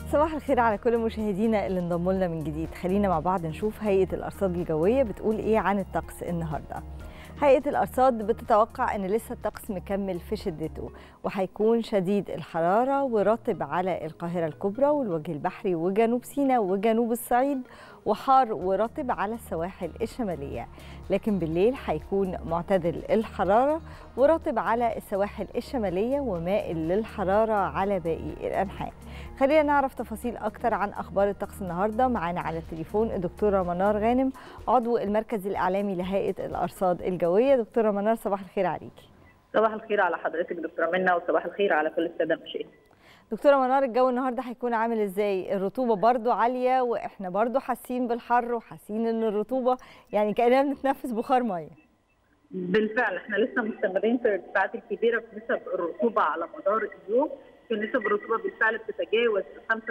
صباح الخير على كل مشاهدينا اللي انضموا لنا من جديد خلينا مع بعض نشوف هيئة الأرصاد الجوية بتقول إيه عن الطقس النهاردة هيئة الأرصاد بتتوقع أن لسه الطقس مكمل في شدته وهيكون شديد الحرارة ورطب على القاهرة الكبرى والوجه البحري وجنوب سيناء وجنوب الصعيد وحار ورطب على السواحل الشمالية لكن بالليل هيكون معتدل الحرارة ورطب على السواحل الشمالية ومائل للحرارة على باقي الأنحاء خلينا نعرف تفاصيل أكتر عن أخبار الطقس النهاردة معانا على التليفون الدكتورة منار غانم عضو المركز الإعلامي لهيئة الأرصاد الجوية دكتورة منار صباح الخير عليكي صباح الخير على حضرتك دكتوره منى وصباح الخير على كل الساده المشاهدين دكتورة منار الجو النهارده هيكون عامل ازاي؟ الرطوبة برضو عالية واحنا برضو حاسين بالحر وحاسين ان الرطوبة يعني كأننا بنتنفس بخار مية. بالفعل احنا لسه مستمرين في الارتفاعات الكبيره في نسب الرطوبه على مدار اليوم في نسب الرطوبه بالفعل بتتجاوز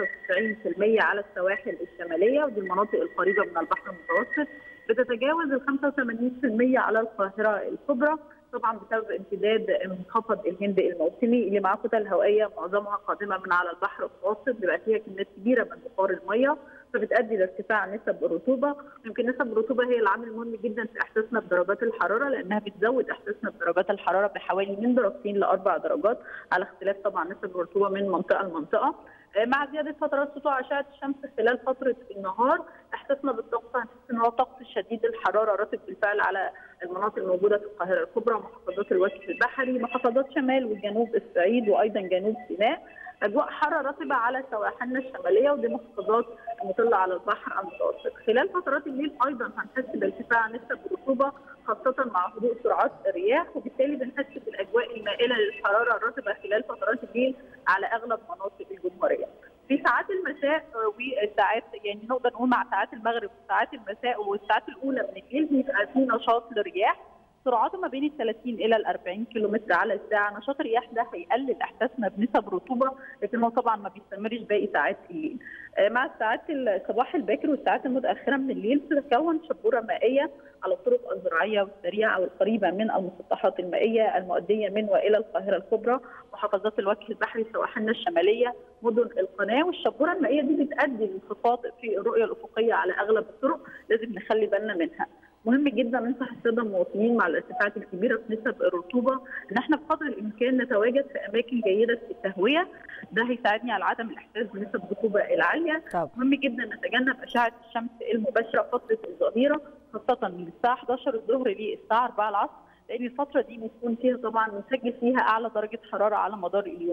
95% على السواحل الشماليه ودي المناطق القريبه من البحر المتوسط بتتجاوز ال 85% على القاهره الكبرى طبعا بسبب امتداد منخفض الهند الموسمي اللي معاه كتل هوائيه معظمها قادمه من على البحر المتوسط بيبقى فيها كميات كبيره من بخار الميه فبتؤدي لارتفاع نسب الرطوبه يمكن نسب الرطوبه هي العامل المهم جدا في احساسنا بدرجات الحراره لانها بتزود احساسنا بدرجات الحراره بحوالي من درجتين لاربع درجات على اختلاف طبعا نسب الرطوبه من منطقه لمنطقه مع زياده فترات سطوع اشعه الشمس خلال فتره النهار احساسنا بالطقس هنحس ان هو طقس شديد الحراره راتب بالفعل على المناطق الموجوده في القاهره الكبرى محافظات الوجه البحري محافظات شمال وجنوب الصعيد وايضا جنوب سيناء اجواء حاره رطبه على سواحلنا الشماليه ودي محافظات مطله على البحر المتوسط خلال فترات الليل ايضا هنحس بارتفاع نسب الرطوبه خاصه مع هدوء سرعات الرياح وبالتالي بنحس بالاجواء المائله للحراره الرطبه خلال فترات الليل على اغلب مناطق الجمهوريه في ساعات المساء والساعات يعني نقدر نقول مع ساعات المغرب وساعات المساء والساعات الاولى من الليل بيبقى في نشاط للرياح سرعته ما بين ال 30 الى ال 40 كيلومتر على الساعه، نشاط الرياح ده هيقلل احساسنا بنسب رطوبه لكن هو طبعا ما بيستمرش باقي ساعات الليل. مع ساعات الصباح الباكر والساعات المتاخره من الليل تتكون شبوره مائيه على الطرق الزراعيه والسريعه والقريبه من المسطحات المائيه المؤديه من والى القاهره الكبرى، محافظات الوجه البحري سواحلنا الشماليه، مدن القناه والشبوره المائيه دي بتؤدي لانخفاض في الرؤيه الافقيه على اغلب الطرق، لازم نخلي بالنا منها. مهم جدا ننصح الساده المواطنين مع الارتفاعات الكبيره في نسب الرطوبه ان احنا بقدر الامكان نتواجد في اماكن جيده التهويه ده هيساعدني على عدم الاحساس بنسب الرطوبه العاليه طب. مهم جدا نتجنب اشعه الشمس المباشره فتره الظهيره خاصه من الساعه 11 الظهر للساعه 4 العصر لان الفتره دي بيكون فيها طبعا بنسجل فيها اعلى درجه حراره على مدار اليوم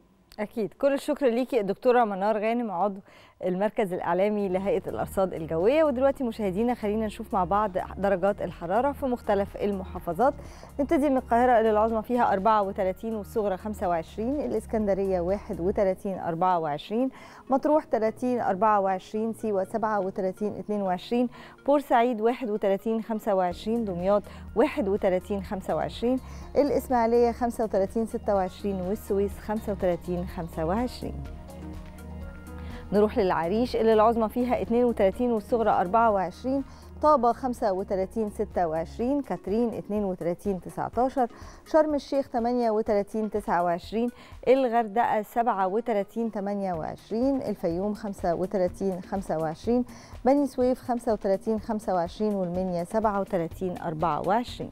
أكيد كل الشكر ليكي الدكتورة منار غانم عضو المركز الإعلامي لهيئة الأرصاد الجوية ودلوقتي مشاهدينا خلينا نشوف مع بعض درجات الحرارة في مختلف المحافظات نبتدي من القاهرة اللي العظمى فيها 34 والصغرى 25 الإسكندرية 31 24 مطروح 30 24 سيوة 37 22 بورسعيد 31 25 دمياط 31 25 الإسماعيلية 35 26 والسويس 35 25 نروح للعريش اللي العظمى فيها 32 والصغرى 24 طابة 35 26 كاترين 32 19 شرم الشيخ 38 29 الغردقة 37 28 الفيوم 35 25 بني سويف 35 25 والمنيا 37 24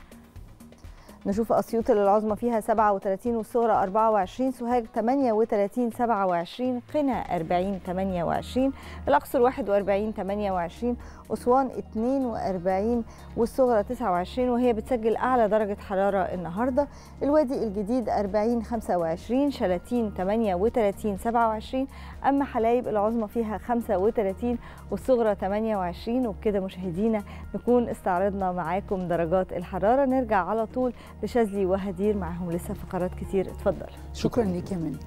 نشوف اسيوط اللي العظمى فيها 37 والصغرى 24 سوهاج 38 27 قنا 40 28 الاقصر 41 28 اسوان 42 والصغرى 29 وهي بتسجل اعلى درجه حراره النهارده الوادي الجديد 40 25 شلاتين 38 27 اما حلايب العظمى فيها 35 والصغرى 28 وبكده مشاهدينا نكون استعرضنا معاكم درجات الحراره نرجع على طول لشاذلي وهدير معاهم لسه فقرات كتير اتفضل شكرا ليك يا منى